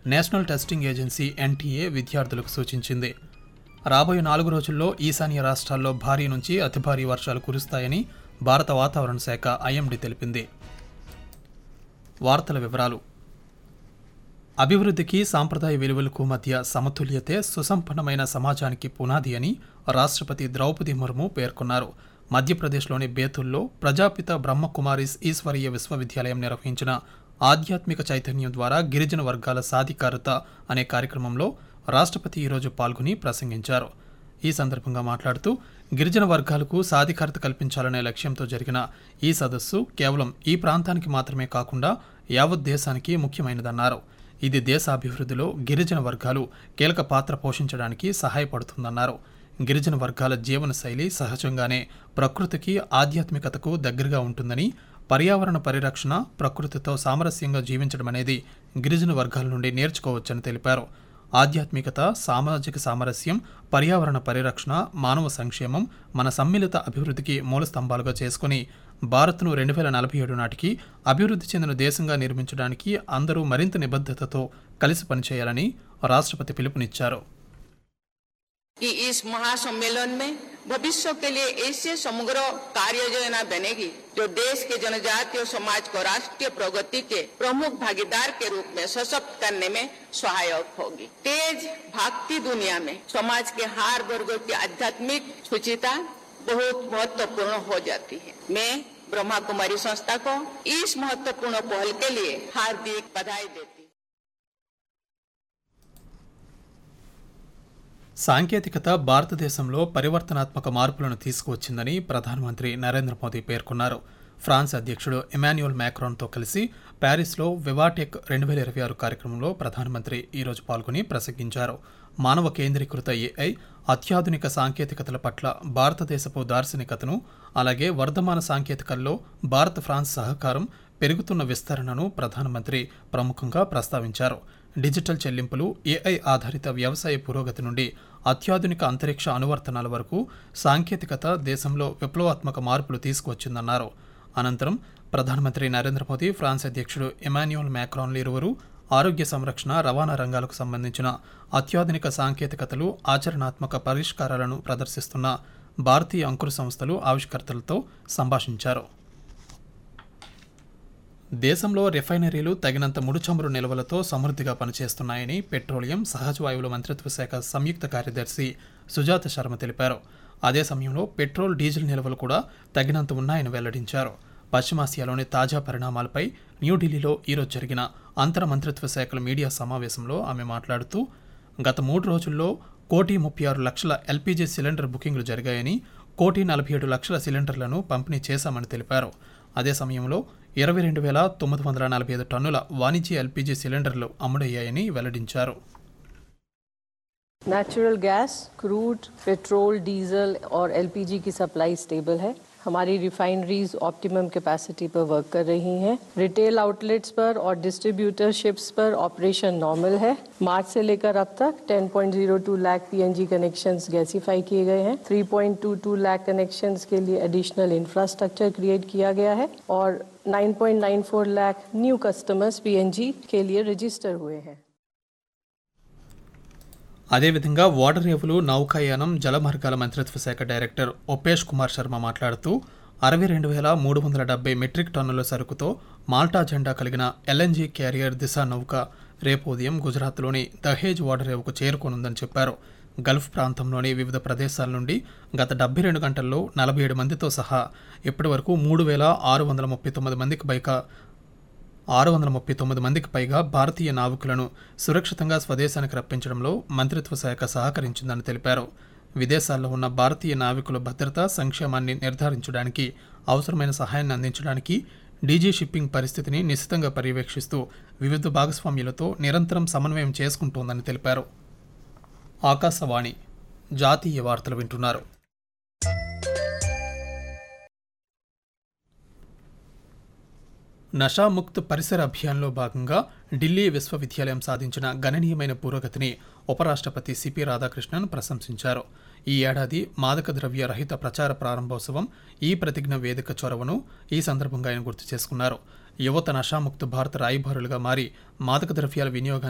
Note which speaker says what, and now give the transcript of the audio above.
Speaker 1: national testing agency NTA విద్యార్థులకు సూచించింది రాబోయే నాలుగు రోజుల్లో ఈశాన్య రాష్ట్రాల్లో భారీ నుంచి అతి భారీ వర్షాలు కురుస్తాయని భారత వాతావరణ శాఖ ఐఎండీ తెలిపింది వార్తల వివరాలు అభివృద్ధికి సాంప్రదాయ విలువలకు మధ్య సమతుల్యతే సుసంపన్నమైన సమాజానికి పునాది అని రాష్ట్రపతి ద్రౌపది ముర్ము పేర్కొన్నారు మధ్యప్రదేశ్లోని బేతుల్లో ప్రజాపిత బ్రహ్మకుమారిస్ ఈశ్వరీయ విశ్వవిద్యాలయం నిర్వహించిన ఆధ్యాత్మిక చైతన్యం ద్వారా గిరిజన వర్గాల సాధికారత అనే కార్యక్రమంలో రాష్ట్రపతి ఈరోజు పాల్గొని ప్రసంగించారు ఈ సందర్భంగా మాట్లాడుతూ గిరిజన వర్గాలకు సాధికారత కల్పించాలనే లక్ష్యంతో జరిగిన ఈ సదస్సు కేవలం ఈ ప్రాంతానికి మాత్రమే కాకుండా యావత్ దేశానికి ముఖ్యమైనదన్నారు ఇది దేశ అభివృద్ధిలో గిరిజన వర్గాలు కీలక పాత్ర పోషించడానికి సహాయపడుతుందన్నారు గిరిజన వర్గాల జీవన శైలి సహజంగానే ప్రకృతికి ఆధ్యాత్మికతకు దగ్గరగా ఉంటుందని పర్యావరణ పరిరక్షణ ప్రకృతితో సామరస్యంగా జీవించడం అనేది గిరిజన వర్గాల నుండి నేర్చుకోవచ్చని తెలిపారు ఆధ్యాత్మికత సామాజిక సామరస్యం పర్యావరణ పరిరక్షణ మానవ సంక్షేమం మన సమ్మిళిత అభివృద్ధికి మూల స్తంభాలుగా చేసుకుని భారత్ను రెండు వేల నలభై ఏడు నాటికి అభివృద్ధి చెందిన దేశంగా నిర్మించడానికి అందరూ మరింత నిబద్ధతతో కలిసి పనిచేయాలని రాష్ట్రపతి పిలుపునిచ్చారు
Speaker 2: कि इस महासम्मेलन में भविष्य के लिए ऐसे समग्र कार्य योजना बनेगी जो देश के जनजातीय समाज को राष्ट्रीय प्रगति के प्रमुख भागीदार के रूप में सशक्त करने में सहायक होगी तेज भागती दुनिया में समाज के हर वर्गों की आध्यात्मिक सुचिता बहुत महत्वपूर्ण हो जाती है मैं ब्रह्मा कुमारी संस्था को इस महत्वपूर्ण पहल के लिए हार्दिक बधाई देती हूँ
Speaker 1: సాంకేతికత భారతదేశంలో పరివర్తనాత్మక మార్పులను తీసుకువచ్చిందని ప్రధానమంత్రి నరేంద్ర మోదీ పేర్కొన్నారు ఫ్రాన్స్ అధ్యక్షుడు ఎమాన్యుయల్ మ్యాక్రాన్తో కలిసి ప్యారిస్లో వివాటెక్ రెండు వేల ఇరవై ఆరు కార్యక్రమంలో ప్రధానమంత్రి ఈరోజు పాల్గొని ప్రసంగించారు మానవ కేంద్రీకృత ఏఐ అత్యాధునిక సాంకేతికతల పట్ల భారతదేశపు దార్శనికతను అలాగే వర్ధమాన సాంకేతికల్లో భారత్ ఫ్రాన్స్ సహకారం పెరుగుతున్న విస్తరణను ప్రధానమంత్రి ప్రముఖంగా ప్రస్తావించారు డిజిటల్ చెల్లింపులు ఏఐ ఆధారిత వ్యవసాయ పురోగతి నుండి అత్యాధునిక అంతరిక్ష అనువర్తనాల వరకు సాంకేతికత దేశంలో విప్లవాత్మక మార్పులు తీసుకువచ్చిందన్నారు అనంతరం ప్రధానమంత్రి నరేంద్ర మోదీ ఫ్రాన్స్ అధ్యక్షుడు ఎమాన్యుయల్ మ్యాక్రాన్లు ఇరువురు ఆరోగ్య సంరక్షణ రవాణా రంగాలకు సంబంధించిన అత్యాధునిక సాంకేతికతలు ఆచరణాత్మక పరిష్కారాలను ప్రదర్శిస్తున్న భారతీయ అంకుర సంస్థలు ఆవిష్కర్తలతో సంభాషించారు దేశంలో రిఫైనరీలు తగినంత ముడి చమురు నిల్వలతో సమృద్ధిగా పనిచేస్తున్నాయని పెట్రోలియం సహజ వాయువుల మంత్రిత్వ శాఖ సంయుక్త కార్యదర్శి సుజాత శర్మ తెలిపారు అదే సమయంలో పెట్రోల్ డీజిల్ నిల్వలు కూడా తగినంత ఉన్నాయని వెల్లడించారు పశ్చిమాసియాలోని తాజా పరిణామాలపై న్యూఢిల్లీలో ఈరోజు జరిగిన అంతర మంత్రిత్వ శాఖల మీడియా సమావేశంలో ఆమె మాట్లాడుతూ గత మూడు రోజుల్లో కోటి ముప్పై ఆరు లక్షల ఎల్పీజీ సిలిండర్ బుకింగ్లు జరిగాయని కోటి నలభై ఏడు లక్షల సిలిండర్లను పంపిణీ చేశామని తెలిపారు అదే సమయంలో ఇరవై రెండు వేల తొమ్మిది వందల నలభై ఐదు టన్నుల వాణిజ్య ఎల్పీజీ సిలిండర్లు అమ్ముడయ్యాయని వెల్లడించారు
Speaker 3: natural gas crude petrol diesel और एलपीजी की सप्लाई स्टेबल है हमारी रिफाइनरीज ऑप्टिमम कैपेसिटी पर वर्क कर रही हैं रिटेल आउटलेट्स पर और डिस्ट्रीब्यूटरशिप्स पर ऑपरेशन नॉर्मल है मार्च से लेकर अब तक 10.02 लाख पीएनजी कनेक्शंस गैसीफाई किए गए हैं 3.22 लाख कनेक्शंस के लिए एडिशनल इंफ्रास्ट्रक्चर क्रिएट किया गया है और 9.94 लाख न्यू कस्टमर्स पीएनजी के लिए रजिस्टर हुए हैं
Speaker 1: అదేవిధంగా ఓడరేవులు నౌకాయానం జలమార్గాల మంత్రిత్వ శాఖ డైరెక్టర్ ఒపేష్ కుమార్ శర్మ మాట్లాడుతూ అరవై రెండు వేల మూడు వందల డెబ్బై మెట్రిక్ టన్నుల సరుకుతో మాల్టా జెండా కలిగిన ఎల్ఎన్జీ క్యారియర్ దిశ నౌక రేపు ఉదయం గుజరాత్లోని దహేజ్ ఓడరేవుకు చేరుకోనుందని చెప్పారు గల్ఫ్ ప్రాంతంలోని వివిధ ప్రదేశాల నుండి గత డెబ్బై రెండు గంటల్లో నలభై ఏడు మందితో సహా ఇప్పటి వరకు మూడు వేల ఆరు వందల ముప్పై తొమ్మిది మందికి పైగా ఆరు వందల ముప్పై తొమ్మిది మందికి పైగా భారతీయ నావికులను సురక్షితంగా స్వదేశానికి రప్పించడంలో మంత్రిత్వ శాఖ సహకరించిందని తెలిపారు విదేశాల్లో ఉన్న భారతీయ నావికుల భద్రత సంక్షేమాన్ని నిర్ధారించడానికి అవసరమైన సహాయాన్ని అందించడానికి డీజీ షిప్పింగ్ పరిస్థితిని నిశితంగా పర్యవేక్షిస్తూ వివిధ భాగస్వామ్యులతో నిరంతరం సమన్వయం చేసుకుంటోందని తెలిపారు ఆకాశవాణి జాతీయ వార్తలు వింటున్నారు నషాముక్త్ పరిసర అభియాన్లో భాగంగా ఢిల్లీ విశ్వవిద్యాలయం సాధించిన గణనీయమైన పురోగతిని ఉపరాష్ట్రపతి సిపి రాధాకృష్ణన్ ప్రశంసించారు ఈ ఏడాది మాదక ద్రవ్య రహిత ప్రచార ప్రారంభోత్సవం ఈ ప్రతిజ్ఞ వేదిక చొరవను ఈ సందర్భంగా ఆయన గుర్తు చేసుకున్నారు యువత నషాముక్త భారత రాయబారులుగా మారి మాదక ద్రవ్యాల వినియోగాన్ని